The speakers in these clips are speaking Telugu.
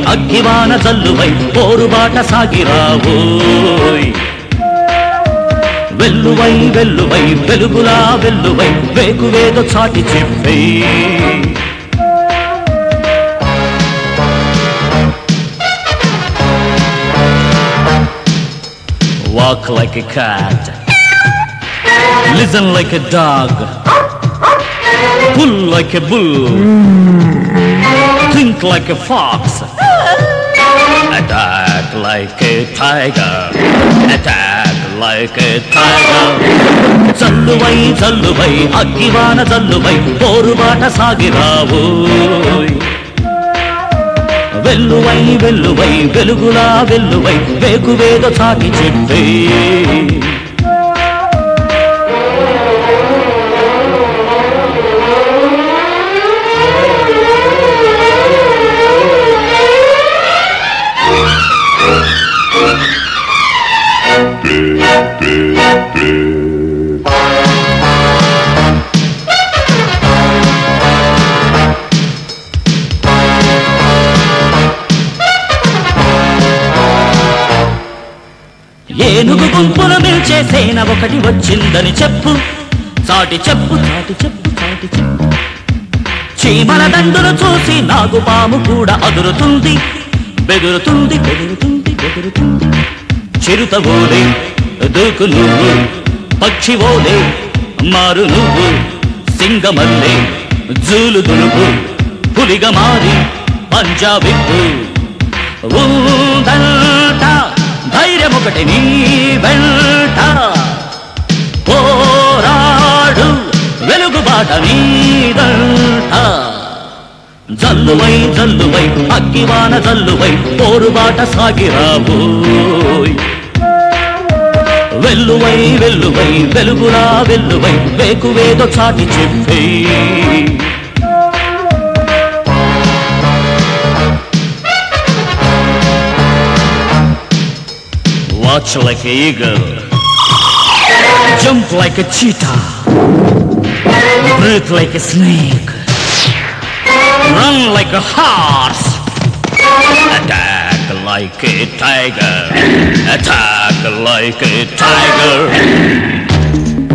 అగ్గివాన జల్లువై పోరుబాట సాగిరావోయ్ వెల్లువై వెల్లువై వెలుగులా వెల్లువై వేకువేదో చాటి చెప్పే Walk like a cat. Listen like a dog. Pull like a bull. Think like a fox. Attack like a tiger. Attack like a tiger. చల్లువై చల్లువై అగ్గివాన చల్లువై పోరుబాట సాగిరావోయ్ వెల్లువై వెల్లువై వెలుగులా వెల్లువై వేకువేద చాటి చెప్పే ఏనుగు గుంపును మిల్చే సేన ఒకటి వచ్చిందని చెప్పు చాటి చెప్పు చాటి చెప్పు చాటి చెప్పు చీమల దండును చూసి నాగుపాము కూడా అదురుతుంది బెదురుతుంది బెదురుతుంది బెదురుతుంది చిరుత ఓలే దూకు నువ్వు పక్షి ఓలే మారు నువ్వు సింగమల్లే జూలు దులుపు పులిగా మారి పంజాబిప్పు ఊదంట ధైర్యం ఒకటి నీ వెంట పోరాడు వెలుగుబాట నీదంట జల్లువై జల్లువై అగ్గివాన జల్లువై పోరుబాట సాగిరాబోయ్ వెల్లువై వెల్లువై వెలుగురా వెల్లువై వేకువేదో చాటి చెప్పే Watch like a eagle. Jump like a cheetah. Breathe like a snake. Run like a horse. Attack like a tiger. Attack like a tiger.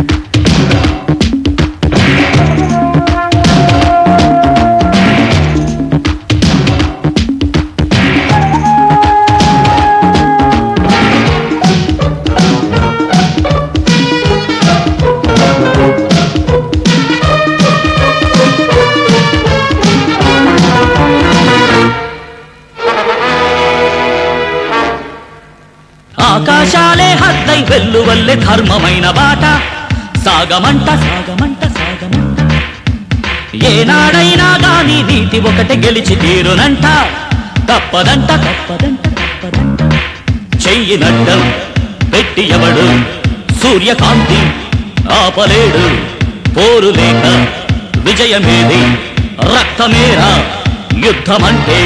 ఆకాశాలే హద్దై వెల్లువల్లే ధర్మమైన బాట సాగమంట సాగమంట సాగమంట ఏనాడైనా గాని నీతి ఒకటి గెలిచి తీరునంట తప్పదంట తప్పదంట తప్పదంట చెయ్యి నడ్డం పెట్టి ఎవడు సూర్యకాంతి ఆపలేడు పోరు లేక విజయమేది రక్తమేరా యుద్ధమంటే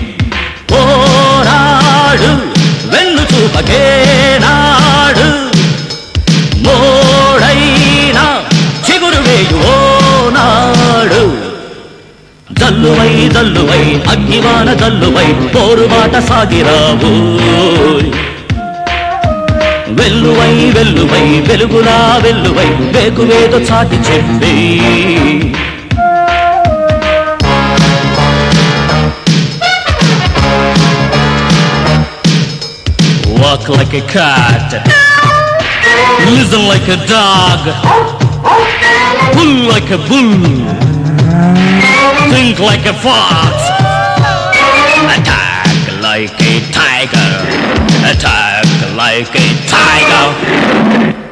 పోరాడు వెన్ను చూపకే నాడు మోడైనా చిగురు వేయువో నాడు జల్లువై జల్లువై అగ్గివాన జల్లువై పోరుబాట సాగిరావు వెల్లువై వెల్లువై వెలుగులా వెల్లువై వేకువేదో చాటి చెప్పి Walk like a cat. Listen like a dog. Pull like a bull. Think like a fox. Attack like a tiger. Attack like a tiger.